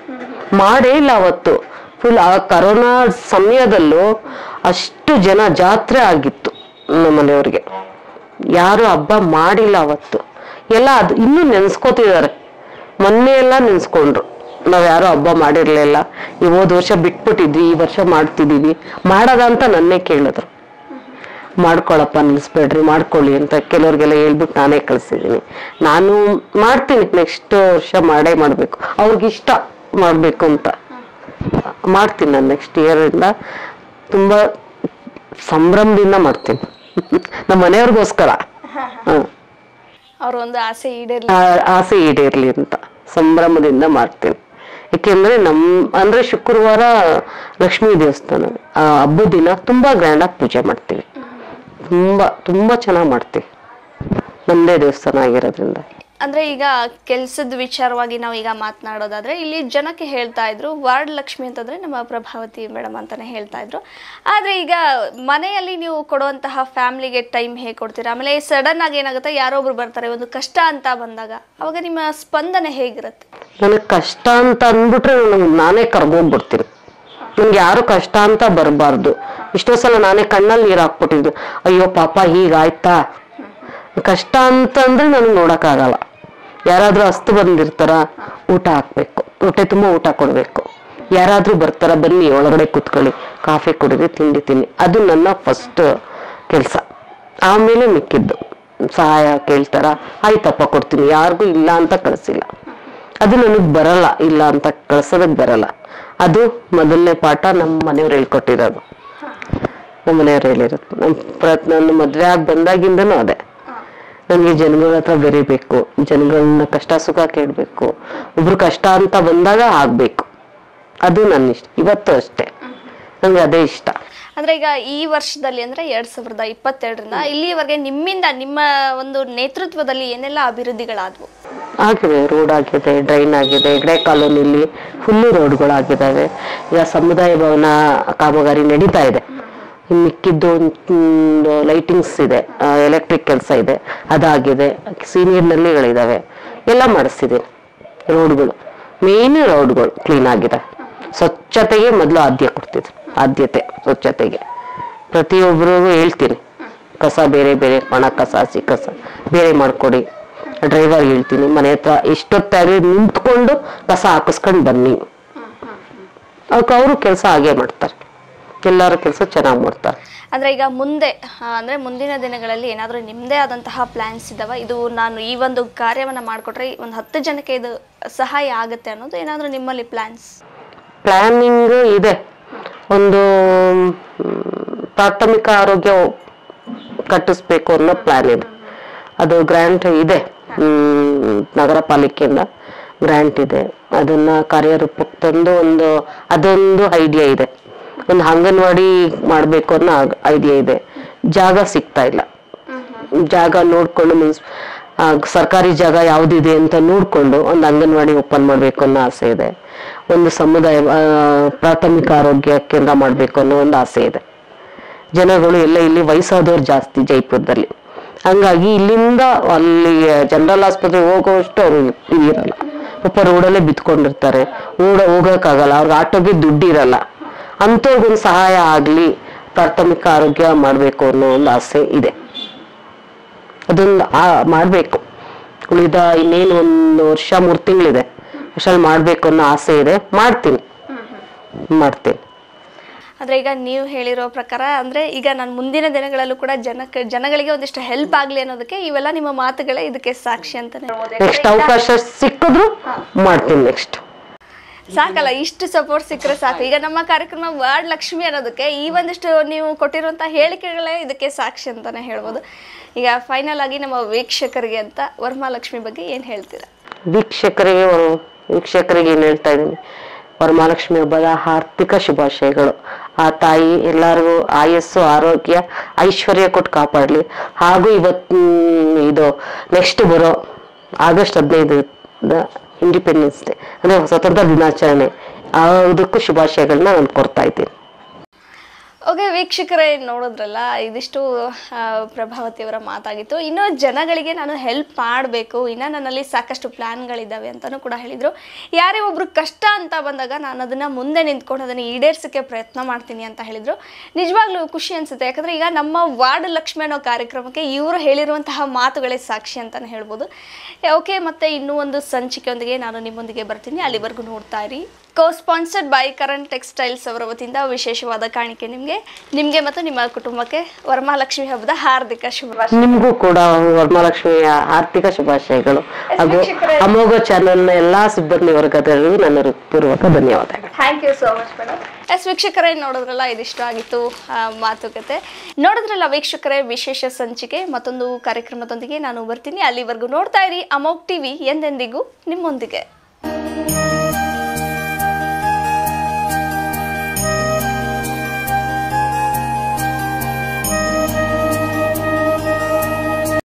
ಮಾಡೇ ಇಲ್ಲ ಅವತ್ತು ಫುಲ್ ಆ ಕರೋನಾ ಸಮಯದಲ್ಲೂ ಅಷ್ಟು ಜನ ಜಾತ್ರೆ ಆಗಿತ್ತು ನಮ್ಮ ಮನೆಯವ್ರಿಗೆ ಯಾರು ಹಬ್ಬ ಮಾಡಿಲ್ಲ ಅವತ್ತು ಎಲ್ಲ ಅದು ಇನ್ನೂ ನೆನ್ಸ್ಕೋತಿದ್ದಾರೆ ಮೊನ್ನೆ ಎಲ್ಲ ನೆನ್ಸ್ಕೊಂಡ್ರು ನಾವ್ ಯಾರು ಹಬ್ಬ ಮಾಡಿರ್ಲಿಲ್ಲ ಈ ಹೋದ್ ವರ್ಷ ಬಿಟ್ಬಿಟ್ಟಿದ್ವಿ ಈ ವರ್ಷ ಮಾಡ್ತಿದೀವಿ ಮಾಡದ ಅಂತ ನನ್ನೇ ಕೇಳಿದ್ರು ಮಾಡ್ಕೊಳಪ್ಪ ನಿಲ್ಸ್ಬೇಡ್ರಿ ಮಾಡ್ಕೊಳ್ಳಿ ಅಂತ ಕೆಲವ್ರಿಗೆಲ್ಲ ಹೇಳ್ಬಿಟ್ಟು ನಾನೇ ಕಳ್ಸಿದೀನಿ ನಾನು ಮಾಡ್ತೀನಿ ನೆಕ್ಸ್ಟ್ ವರ್ಷ ಮಾಡೇ ಮಾಡ್ಬೇಕು ಅವ್ರಿಗೆ ಇಷ್ಟ ಮಾಡ್ಬೇಕು ಅಂತ ಮಾಡ್ತೀನಿ ನಾನು ನೆಕ್ಸ್ಟ್ ಇಯರ್ ಇಂದ ತುಂಬಾ ಸಂಭ್ರಮದಿಂದ ಮಾಡ್ತೀನಿ ನಮ್ಮ ಮನೆಯವ್ರಿಗೋಸ್ಕರ ಹ್ಮ್ ಅವ್ರ ಒಂದು ಆಸೆ ಈಡೇರ್ಲಿ ಆ- ಆಸೆ ಈಡೇರ್ಲಿ ಅಂತ ಸಂಭ್ರಮದಿಂದ ಮಾಡ್ತೀನಿ ಯಾಕೆಂದ್ರೆ ನಮ್ ಅಂದ್ರೆ ಶುಕ್ರವಾರ ಲಕ್ಷ್ಮೀ ದೇವಸ್ಥಾನ ಆ ಹಬ್ಬದ ದಿನ ತುಂಬಾ ಗ್ರ್ಯಾಂಡ್ ಆಗಿ ಪೂಜೆ ಮಾಡ್ತೀವಿ ತುಂಬಾ ತುಂಬಾ ಚೆನ್ನಾಗಿ ಮಾಡ್ತೀವಿ ನಮ್ದೇ ದೇವಸ್ಥಾನ ಆಗಿರೋದ್ರಿಂದ ಅಂದ್ರೆ ಈಗ ಕೆಲ್ಸದ ವಿಚಾರವಾಗಿ ನಾವು ಈಗ ಮಾತನಾಡೋದಾದ್ರೆ ಇಲ್ಲಿ ಜನಕ್ಕೆ ಹೇಳ್ತಾ ಇದ್ರು ವಾರ್ಡ್ ಲಕ್ಷ್ಮಿ ಅಂತಂದ್ರೆ ನಮ್ಮ ಪ್ರಭಾವತಿ ಮೇಡಮ್ ಅಂತಾನೆ ಹೇಳ್ತಾ ಇದ್ರು ಆದ್ರೆ ಈಗ ಮನೆಯಲ್ಲಿ ನೀವು ಕೊಡುವಂತಹ ಫ್ಯಾಮಿಲಿಗೆ ಟೈಮ್ ಹೇಗೆ ಕೊಡ್ತೀರಾ ಆಮೇಲೆ ಸಡನ್ ಆಗಿ ಏನಾಗುತ್ತೆ ಯಾರೋ ಒಬ್ರು ಬರ್ತಾರೆ ಒಂದು ಕಷ್ಟ ಅಂತ ಬಂದಾಗ ಅವಾಗ ನಿಮ್ಮ ಸ್ಪಂದನೆ ಹೇಗಿರುತ್ತೆ ನನಗೆ ಕಷ್ಟ ಅಂತ ಅಂದ್ಬಿಟ್ರೆ ನನಗೆ ನಾನೇ ಕರ್ಗೋಗ್ಬಿಡ್ತೀನಿ ನನ್ಗೆ ಯಾರು ಕಷ್ಟ ಅಂತ ಬರಬಾರ್ದು ಎಷ್ಟೋ ಸಲ ನಾನೇ ಕಣ್ಣಲ್ಲಿ ನೀರು ಹಾಕ್ಬಿಟ್ಟಿದ್ದು ಅಯ್ಯೋ ಪಾಪ ಹೀಗಾಯ್ತಾ ಕಷ್ಟ ಅಂತಂದ್ರೆ ನನಗೆ ನೋಡಕ್ಕಾಗಲ್ಲ ಯಾರಾದ್ರೂ ಅಸ್ತು ಬಂದಿರ್ತಾರ ಊಟ ಹಾಕ್ಬೇಕು ಹೊಟ್ಟೆ ತುಂಬ ಊಟ ಕೊಡ್ಬೇಕು ಯಾರಾದ್ರೂ ಬರ್ತಾರ ಬನ್ನಿ ಒಳಗಡೆ ಕೂತ್ಕೊಳ್ಳಿ ಕಾಫಿ ಕುಡಿದು ತಿಂಡಿ ತಿನ್ನಿ ಅದು ನನ್ನ ಫಸ್ಟ್ ಕೆಲಸ ಆಮೇಲೆ ಮಿಕ್ಕಿದ್ದು ಸಹಾಯ ಕೇಳ್ತಾರ ಆಯ್ತಪ್ಪ ಕೊಡ್ತೀನಿ ಯಾರಿಗೂ ಇಲ್ಲ ಅಂತ ಕಳಿಸಿಲ್ಲ ಅದು ನನಗೆ ಬರಲ್ಲ ಇಲ್ಲ ಅಂತ ಕಳ್ಸೋದಕ್ಕೆ ಬರಲ್ಲ ಅದು ಮೊದಲನೇ ಪಾಠ ನಮ್ಮ ಮನೆಯವ್ರು ಹೇಳ್ಕೊಟ್ಟಿರೋದು ನಮ್ಮ ಮನೆಯವ್ರು ಹೇಳಿರೋದು ನಮ್ಮ ಪ್ರ ನನ್ನ ಮದುವೆ ಆಗಿ ಬಂದಾಗಿಂದನೂ ಅದೇ ನನಗೆ ಜನಗಳ ಹತ್ರ ಬೆರಿಬೇಕು ಜನಗಳನ್ನ ಕಷ್ಟ ಸುಖ ಕೇಳಬೇಕು ಒಬ್ರು ಕಷ್ಟ ಅಂತ ಬಂದಾಗ ಆಗ್ಬೇಕು ಅದು ನನ್ನ ಇಷ್ಟ ಇವತ್ತು ಅಷ್ಟೇ ನನಗೆ ಅದೇ ಇಷ್ಟ ಅಂದ್ರೆ ಈಗ ಈ ವರ್ಷದಲ್ಲಿ ಅಂದ್ರೆ ಎರಡ್ ಸಾವಿರದ ಇಪ್ಪತ್ತೆರಡರಿಂದ ಇಲ್ಲಿವರೆಗೆ ನಿಮ್ಮಿಂದ ನಿಮ್ಮ ಒಂದು ನೇತೃತ್ವದಲ್ಲಿ ಏನೆಲ್ಲ ಅಭಿವೃದ್ಧಿಗಳಾದವು ಆಗಿದೆ ರೋಡ್ ಆಗಿದೆ ಡ್ರೈನ್ ಆಗಿದೆ ಹೆಗ್ಡೆ ಕಾಲೋನಿಲಿ ಫುಲ್ಲು ರೋಡ್ಗಳಾಗಿದ್ದಾವೆ ಈಗ ಸಮುದಾಯ ಭವನ ಕಾಮಗಾರಿ ನಡೀತಾ ಇದೆ ಇನ್ನು ಮಿಕ್ಕಿದ್ದು ಒಂದು ಲೈಟಿಂಗ್ಸ್ ಇದೆ ಎಲೆಕ್ಟ್ರಿಕ್ ಕೆಲಸ ಇದೆ ಅದಾಗಿದೆ ಸೀನಿಯರ್ ನಲ್ಲಿಗಳಿದಾವೆ ಎಲ್ಲ ಮಾಡಿಸ್ತಿದ್ದೀನಿ ರೋಡ್ಗಳು ಮೇನ್ ರೋಡ್ಗಳು ಕ್ಲೀನ್ ಆಗಿದೆ ಸ್ವಚ್ಛತೆಗೆ ಮೊದಲು ಆದ್ಯ ಕೊಡ್ತಿದ್ರು ಆದ್ಯತೆ ಸ್ವಚ್ಛತೆಗೆ ಪ್ರತಿಯೊಬ್ಬರಿಗೂ ಹೇಳ್ತೀನಿ ಕಸ ಬೇರೆ ಬೇರೆ ಒಣ ಕಸ ಹಸಿ ಕಸ ಬೇರೆ ಮಾಡ್ಕೊಡಿ ಡ್ರೈವರ್ ಹೇಳ್ತೀನಿ ಮನೆ ಹತ್ರ ಎಷ್ಟೊತ್ತಾಗಿ ನಿಂತ್ಕೊಂಡು ಕಸ ಹಾಕಿಸ್ಕೊಂಡು ಬನ್ನಿ ಅದಕ್ಕೆ ಅವರು ಕೆಲಸ ಹಾಗೆ ಮಾಡ್ತಾರೆ ಎಲ್ಲರ ಕೆಲಸ ಚೆನ್ನಾಗಿ ಮಾಡ್ತಾರೆ ಅಂದ್ರೆ ಈಗ ಮುಂದೆ ಆ, ಅಂದ್ರೆ ಮುಂದಿನ ದಿನಗಳಲ್ಲಿ ಏನಾದರೂ ನಿಮ್ಮದೇ ಆದಂತಹ ಪ್ಲಾನ್ಸ್ ಇದಾವ ಇದು ನಾನು ಈ ಒಂದು ಕಾರ್ಯವನ್ನ ಮಾಡಿಕೊಟ್ರೆ ಒಂದು ಹತ್ತು ಜನಕ್ಕೆ ಇದು ಸಹಾಯ ಆಗುತ್ತೆ ಅನ್ನೋದು ಏನಾದರೂ ನಿಮ್ಮಲ್ಲಿ ಪ್ಲಾನ್ಸ್ ಪ್ಲಾನಿಂಗ್ ಇದೆ ಒಂದು ಮ್, ಪ್ರಾಥಮಿಕ ಆರೋಗ್ಯ ಕಟ್ಟಿಸ್ಬೇಕು ಅನ್ನೋ ಪ್ಲಾನ್ ಇದೆ ಅದು ಗ್ರ್ಯಾಂಟ್ ಇದೆ ಮ್, ನಗರ ಪಾಲಿಕೆಯಿಂದ ಗ್ರ್ಯಾಂಟ್ ಇದೆ ಅದನ್ನ ಕಾರ್ಯರೂಪಕ್ಕೆ ತಂದು ಒಂದು ಅದೊಂದು ಐಡಿಯಾ ಇದೆ ಒಂದು ಅಂಗನವಾಡಿ ಮಾಡಬೇಕು ಅನ್ನೋ ಐಡಿಯಾ ಇದೆ ಜಾಗ ಸಿಗ್ತಾ ಇಲ್ಲ ಜಾಗ ನೋಡ್ಕೊಂಡು ಮೀನ್ಸ್ ಸರ್ಕಾರಿ ಜಾಗ ಯಾವ್ದಿದೆ ಅಂತ ನೋಡ್ಕೊಂಡು ಒಂದು ಅಂಗನವಾಡಿ ಓಪನ್ ಮಾಡಬೇಕು ಅನ್ನೋ ಆಸೆ ಇದೆ ಒಂದು ಸಮುದಾಯ ಆ, ಪ್ರಾಥಮಿಕ ಆರೋಗ್ಯ ಕೇಂದ್ರ ಮಾಡಬೇಕು ಅನ್ನೋ ಒಂದು ಆಸೆ ಇದೆ ಜನಗಳು ಎಲ್ಲ ಇಲ್ಲಿ ವಯಸ್ಸಾದವ್ರು ಜಾಸ್ತಿ ಜೈಪುರದಲ್ಲಿ ಹಂಗಾಗಿ ಇಲ್ಲಿಂದ ಅಲ್ಲಿ ಜನರಲ್ ಆಸ್ಪತ್ರೆಗೆ ಹೋಗೋವಷ್ಟು ಅವರು ಇದಿರಲ್ಲ ಪಾಪ ರೋಡಲ್ಲೇ ಬಿತ್ಕೊಂಡಿರ್ತಾರೆ ಓಡ ಹೋಗಕ್ಕಾಗಲ್ಲ ಅವ್ರಿಗೆ ಆಟೋಗೆ ದುಡ್ಡು ಇರಲ್ಲ ಅಂಥವ್ರಿಗೊಂದು ಸಹಾಯ ಆಗಲಿ ಪ್ರಾಥಮಿಕ ಆರೋಗ್ಯ ಮಾಡಬೇಕು ಅನ್ನೋ ಒಂದು ಆಸೆ ಇದೆ ಅದೊಂದು ಆ ಮಾಡಬೇಕು ಉಳಿದ ಇನ್ನೇನು ಒಂದು ವರ್ಷ ಮೂರು ತಿಂಗಳಿದೆ ಅಷ್ಟ್ರಲ್ಲಿ ಮಾಡಬೇಕು ಅನ್ನೋ ಆಸೆ ಇದೆ ಮಾಡ್ತೀನಿ ಮಾಡ್ತೀನಿ ಅಂದ್ರೆ ಈಗ ನೀವು ಹೇಳಿರೋ ಪ್ರಕಾರ ಅಂದ್ರೆ ಈಗ ನಾನು ಮುಂದಿನ ದಿನಗಳಲ್ಲೂ ಕೂಡ ಜನಕ್ಕೆ ಜನಗಳಿಗೆ ಒಂದಿಷ್ಟು ಹೆಲ್ಪ್ ಆಗಲಿ ಅನ್ನೋದಕ್ಕೆ ಇವೆಲ್ಲ ನಿಮ್ಮ ಮಾತುಗಳೇ ಇದಕ್ಕೆ ಸಾಕ್ಷಿ ಅಂತಾನೆ ನೆಕ್ಸ್ಟ್ ಅವಕಾಶ ಸಿಕ್ಕಿದ್ರು ಮಾಡ್ತೀನಿ ನೆಕ್ಸ್ಟ್ ಸಾಕಲ್ಲ ಇಷ್ಟು ಸಪೋರ್ಟ್ ಸಿಕ್ಕರೆ ಸಾಕು ಈಗ ನಮ್ಮ ಕಾರ್ಯಕ್ರಮ ವಾರ್ಡ್ ಲಕ್ಷ್ಮಿ ಅನ್ನೋದಕ್ಕೆ ಈ ಒಂದಿಷ್ಟು ನೀವು ಕೊಟ್ಟಿರುವಂಥ ಹೇಳಿಕೆಗಳೇ ಇದಕ್ಕೆ ಸಾಕ್ಷಿ ಅಂತಾನೆ ಹೇಳ್ಬೋದು ಈಗ ಫೈನಲ್ ಆಗಿ ನಮ್ಮ ವೀಕ್ಷಕರಿಗೆ ಅಂತ ವರಮಹಾಲಕ್ಷ್ಮಿ ಬಗ್ಗೆ ಏನು ಹೇಳ್ತೀರಾ ವೀಕ್ಷಕರಿಗೆ ವೀಕ್ಷಕರಿಗೆ ಏನು ಹೇಳ್ತಾ ಇದ್ದೀನಿ ವರಮಹಾಲಕ್ಷ್ಮಿ ಹಬ್ಬದ ಆರ್ಥಿಕ ಶುಭಾಶಯಗಳು ಆ ತಾಯಿ ಎಲ್ಲರಿಗೂ ಆಯಸ್ಸು ಆರೋಗ್ಯ ಐಶ್ವರ್ಯ ಕೊಟ್ಟು ಕಾಪಾಡಲಿ ಹಾಗೂ ಇವತ್ತು ಇದು ನೆಕ್ಸ್ಟ್ ಬರೋ ಆಗಸ್ಟ್ ಹದಿನೈದು ಇಂಡಿಪೆಂಡೆನ್ಸ್ ಡೇ ಅಂದರೆ ಸ್ವತಂತ್ರ ದಿನಾಚರಣೆ ಅದಕ್ಕೂ ಶುಭಾಶಯಗಳನ್ನ ನಾನು ಕೊಡ್ತಾ ಇದ್ದೀನಿ ಓಕೆ ವೀಕ್ಷಕರೇ ನೋಡಿದ್ರಲ್ಲ ಇದಿಷ್ಟು ಆ, ಪ್ರಭಾವತಿಯವರ ಮಾತಾಗಿತ್ತು ಇನ್ನು ಜನಗಳಿಗೆ ನಾನು ಹೆಲ್ಪ್ ಮಾಡಬೇಕು ಇನ್ನು ನನ್ನಲ್ಲಿ ಸಾಕಷ್ಟು ಪ್ಲ್ಯಾನ್ಗಳಿದ್ದಾವೆ ಅಂತಲೂ ಕೂಡ ಹೇಳಿದರು ಯಾರೇ ಒಬ್ರು ಕಷ್ಟ ಅಂತ ಬಂದಾಗ ನಾನು ಅದನ್ನು ಮುಂದೆ ನಿಂತ್ಕೊಂಡು ಅದನ್ನು ಈಡೇರಿಸೋಕ್ಕೆ ಪ್ರಯತ್ನ ಮಾಡ್ತೀನಿ ಅಂತ ಹೇಳಿದರು ನಿಜವಾಗ್ಲೂ ಖುಷಿ ಅನಿಸುತ್ತೆ ಯಾಕಂದರೆ ಈಗ ನಮ್ಮ ವಾರ್ಡ್ ಲಕ್ಷ್ಮಿ ಅನ್ನೋ ಕಾರ್ಯಕ್ರಮಕ್ಕೆ ಇವರು ಹೇಳಿರುವಂತಹ ಮಾತುಗಳೇ ಸಾಕ್ಷಿ ಅಂತಲೇ ಹೇಳ್ಬೋದು ಓಕೆ ಮತ್ತೆ ಇನ್ನೂ ಒಂದು ಸಂಚಿಕೆಯೊಂದಿಗೆ ನಾನು ನಿಮ್ಮೊಂದಿಗೆ ಬರ್ತೀನಿ ಅಲ್ಲಿವರೆಗೂ ನೋಡ್ತಾ ಇರಿ co sponsored by Karan textiles ಅವರ ವತಿಯಿಂದ ವಿಶೇಷವಾದ ಕಾಣಿಕೆ ನಿಮಗೆ ನಿಮಗೆ ಮತ್ತು ನಿಮ್ಮ ಕುಟುಂಬಕ್ಕೆ ವರಮಹಾಲಕ್ಷ್ಮಿ ಹಬ್ಬದ ಹಾರ್ದಿಕ ಶುಭಾಶಯ ನಿಮಗೂ ಕೂಡ ವರಮಹಾಲಕ್ಷ್ಮಿಯ ಆರ್ಥಿಕ ಶುಭಾಶಯಗಳು ಹಾಗೂ ಅಮೋಘ ಚಾನೆಲ್ನ ಎಲ್ಲಾ ಸಿಬ್ಬಂದಿ ವರ್ಗದವರಿಗೂ ನನ್ನ ಹೃತ್ಪೂರ್ವಕ ಧನ್ಯವಾದಗಳು thank you so much madam yes ವೀಕ್ಷಕರೇ ನೋಡಿದ್ರಲ್ಲ ಇದಿಷ್ಟು ಆಗಿತ್ತು ಆ, ಮಾತುಕತೆ ನೋಡಿದ್ರಲ್ಲ ವೀಕ್ಷಕರೇ ವಿಶೇಷ ಸಂಚಿಕೆ ಮತ್ತೊಂದು ಕಾರ್ಯಕ್ರಮದೊಂದಿಗೆ ನಾನು ಬರ್ತೀನಿ ಅಲ್ಲಿವರೆಗೂ ನೋಡ್ತಾ ಇರಿ ಅಮೋಕ್ ಟಿವಿ ಎಂದೆಂದಿಗೂ ನಿಮ್ಮೊಂದಿಗೆ